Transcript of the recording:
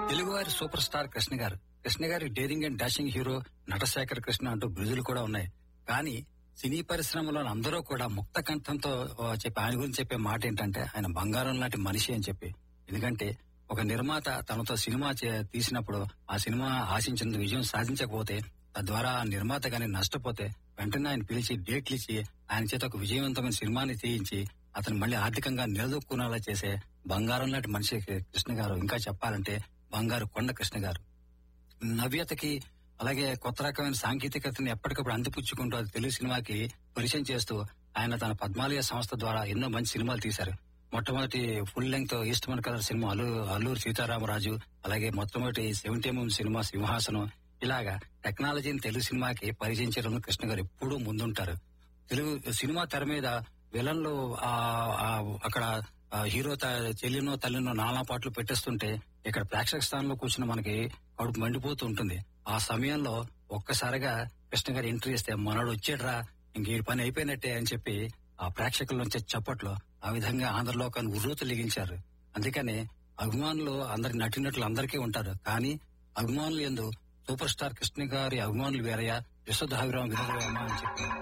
తెలుగువారి super star Krishna garu Krishna గారి daring and dashing hero Natasekhar Krishna అంటూ బిరుదులు కూడా ఉన్నాయి కానీ సినీ పరిశ్రమలో అందరూ కూడా ముక్త కంఠంతో ఆ, చెప్పి ఆయన గురించి చెప్పే మాట ఏంటంటే ఆయన బంగారం లాంటి మనిషి అని చెప్పి ఎందుకంటే ఒక నిర్మాత తనతో సినిమా చే- తీసినప్పుడు ఆ సినిమా ఆశించిన విజయం సాధించకపోతే తద్వారా ఆ నిర్మాత గాని నష్టపోతే వెంటనే ఆయన పిలిచి డేట్లు ఇచ్చి ఆయన చేత ఒక విజయవంతమైన సినిమాని తీయించి అతను మళ్ళీ ఆర్థికంగా నిలదొక్కునేలా చేసే బంగారం లాంటి మనిషి కృష్ణ గారు ఇంకా చెప్పాలంటే బంగారు కొండ కృష్ణ గారు నవ్యతకి అలాగే కొత్త రకమైన సాంకేతికతని ఎప్పటికప్పుడు అందిపుచ్చుకుంటూ అది తెలుగు సినిమాకి పరిచయం చేస్తూ ఆయన తన పద్మాలయ సంస్థ ద్వారా ఎన్నో మంచి సినిమాలు తీశారు మొట్టమొదటి full length Eastman colour cinema Allu Alluri Sitaramaraju అలాగే మొట్టమొదటి సెవెంటీ ఎంఎం సినిమా సింహాసనం ఇలాగా టెక్నాలజీని తెలుగు సినిమాకి పరిచయం చేయడంలో కృష్ణ గారు ఎప్పుడూ ముందుంటారు తెలుగు సినిమా తెర మీద విలన్లు ఆ, ఆ, అక్కడ ఆ, హీరో త- చెల్లినో తల్లినో నానా పాటలు పెట్టేస్తుంటే ఇక్కడ ప్రేక్షక స్థానంలో కూర్చుని మనకి కడుపు మండిపోతూ ఉంటుంది ఆ సమయంలో ఒక్కసారిగా కృష్ణ గారు ఎంట్రీ ఇస్తే మనోడు వచ్చాడ్రా ఇంక ఈ పని అయిపోయినట్టే అని చెప్పి ఆ ప్రేక్షకుల నుంచి చప్పట్లు ఆ విధంగా ఆంధ్రలోకాన్ని ఉర్రూతు లిగించారు అందుకని అభిమానులు అందరి నటినట్లు అందరికీ ఉంటారు కానీ అభిమానులు ఎందు సూపర్ స్టార్ కృష్ణ గారి అభిమానులు వేరయ్యా యశోధ హవిరామ్ వినోదరామ అని చెప్పి